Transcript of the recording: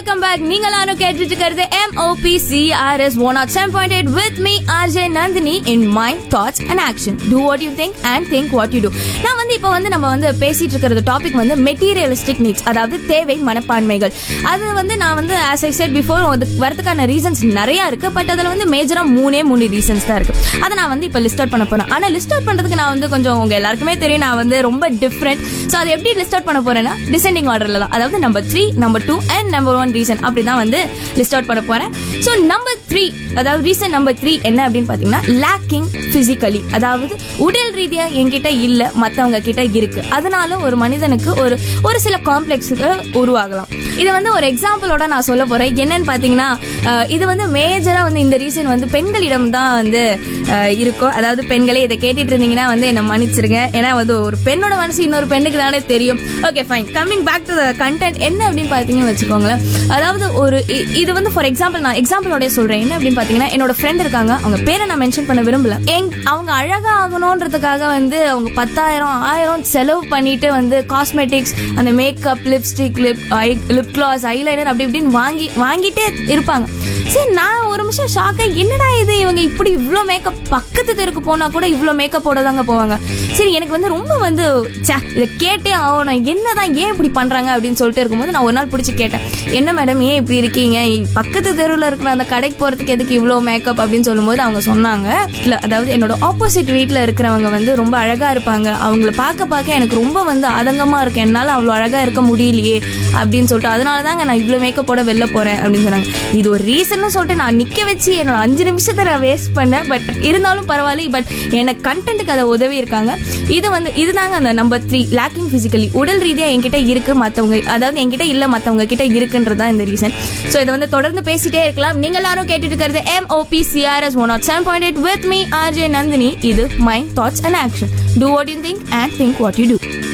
welcome back நீங்க எல்லாரும் கேட்டுட்டு இருக்கிறது M O P C R S one aught seven point eight with me RJ Nandini in mind thoughts and action do what you think and think what you do நான் வந்து இப்போ வந்து நம்ம வந்து பேசிட்டு இருக்கிறது டாபிக் வந்து மெட்டீரியலிஸ்டிக் நீட்ஸ் அதாவது தேவை மனப்பான்மைகள் அது வந்து நான் வந்து ஆஸ் ஐ செட் பிஃபோர் வரதுக்கான ரீசன்ஸ் நிறைய இருக்கு பட் அதில் வந்து மேஜரா மூணே மூணு ரீசன்ஸ் தான் இருக்கு அதை நான் வந்து இப்போ லிஸ்ட் அவுட் பண்ண போறேன் ஆனா லிஸ்ட் அவுட் பண்றதுக்கு நான் வந்து கொஞ்சம் உங்க எல்லாருக்குமே தெரியும் நான் வந்து ரொம்ப டிஃப்ரெண்ட் ஸோ அதை எப்படி லிஸ்ட் அவுட் பண்ண போறேன்னா டிசெண்டிங் ஆர்டர்ல தான் அதாவது number three number two and number one reason அப்படி தான் வந்து லிஸ்ட் அவுட் பண்ண போறேன் ஸோ நம்பர் த்ரீ அதாவது ரீசன் நம்பர் த்ரீ என்ன அப்படின்னு பார்த்தீங்கன்னா லேக்கிங் பிசிக்கலி அதாவது உடல் ரீதியா என்கிட்ட இல்ல மத்தவங்க கிட்ட இருக்கு அதனால ஒரு மனிதனுக்கு ஒரு ஒரு சில காம்ப்ளெக்ஸுகள் உருவாகலாம் இது வந்து ஒரு எக்ஸாம்பிளோட நான் சொல்ல போறேன் என்னன்னு பாத்தீங்கன்னா அஹ், இது வந்து மேஜரா வந்து இந்த ரீசன் வந்து பெண்களிடம் தான் வந்து அஹ், இருக்கும் அதாவது பெண்களே இதை கேட்டுட்டு இருந்தீங்கன்னா வந்து என்ன மன்னிச்சிருங்க ஏன்னா வந்து ஒரு பெண்ணோட மனசு இன்னொரு பெண்ணுக்கு தானே தெரியும் okay fine coming back to the content என்ன அப்படின்னு பாத்தீங்கன்னு வச்சுக்கோங்களேன் அதாவது ஒரு இ- இது வந்து ஃபார் எக்ஸாம்பிள் நான் எக்ஸாம்பிளோட சொல்றேன் என்ன அப்படின்னு பாத்தீங்கன்னா என்னோட ஃப்ரெண்ட் இருக்காங்க அவங்க பேரை நான் மென்ஷன் பண்ண விரும்பல எங் அவங்க அழகா ஆகணுன்றதுக்காக வந்து அவங்க பத்தாயிரம் ஆயிரம் செலவு பண்ணிட்டு வந்து காஸ்மெட்டிக்ஸ் அந்த makeup lipstick lip eye lip gloss eyeliner அப்படி இப்படின்னு வாங்கி வாங்கிட்டே இருப்பாங்க சரி நான் ஒரு நிமிஷம் ஷாக்கா என்னடா இது இவங்க இப்படி இவ்ளோ மேக்கப் பக்கத்து தெருக்கு போனா கூட இவ்ளோ மேக்கப்போட தாங்க போவாங்க சரி எனக்கு வந்து ரொம்ப வந்து ச்சே, இதை கேட்டே ஆகணும் என்னதான் ஏன் இப்படி பண்றாங்க அப்படின்னு சொல்லிட்டு இருக்கும்போது நான் ஒரு நாள் பிடிச்சி கேட்டேன் என்ன மேடம் ஏன் இப்படி இருக்கீங்க பக்கத்து தெருவில் இருக்கிற அந்த கடைக்கு போறதுக்கு எதுக்கு இவ்வளோ மேக்கப் அப்படின்னு சொல்லும்போது அவங்க சொன்னாங்க இல்ல அதாவது என்னோட ஆப்போசிட் வீட்டில் இருக்கிறவங்க வந்து ரொம்ப அழகா இருப்பாங்க அவங்கள பார்க்க பார்க்க எனக்கு ரொம்ப வந்து ஆதங்கமா இருக்கு என்னால அவ்வளோ அழகா இருக்க முடியலையே அப்படின்னு சொல்லிட்டு அதனால தாங்க நான் இவ்வளோ மேக்கப்போட வெளில போறேன் அப்படின்னு சொன்னாங்க இது ஒரு ரீசன் சொல்லிட்டு நான் நிக்க வச்சு என்னோட அஞ்சு நிமிஷத்தை நான் வேஸ்ட் பண்ணேன் பட் இருந்தாலும் பரவாயில்ல பட் எனக்கு கண்டென்ட்டுக்கு அதை உதவி இருக்காங்க இது வந்து இதுதாங்க அந்த நம்பர் த்ரீ லேக்கிங் பிசிக்கலி உடல் ரீதியா என்கிட்ட இருக்கு மத்தவங்க அதாவது என்கிட்ட இல்ல மத்தவங்க கிட்ட இருக்குன்றது தான் இந்த ரீசன் ஸோ இதை வந்து தொடர்ந்து பேசிட்டே இருக்கலாம் நீங்க எல்லாரும் கேட்டுட்டு இருக்கிறது M O P C R S one nought seven point eight with me RJ Nandini இது mind thoughts and action do what you think and think what you two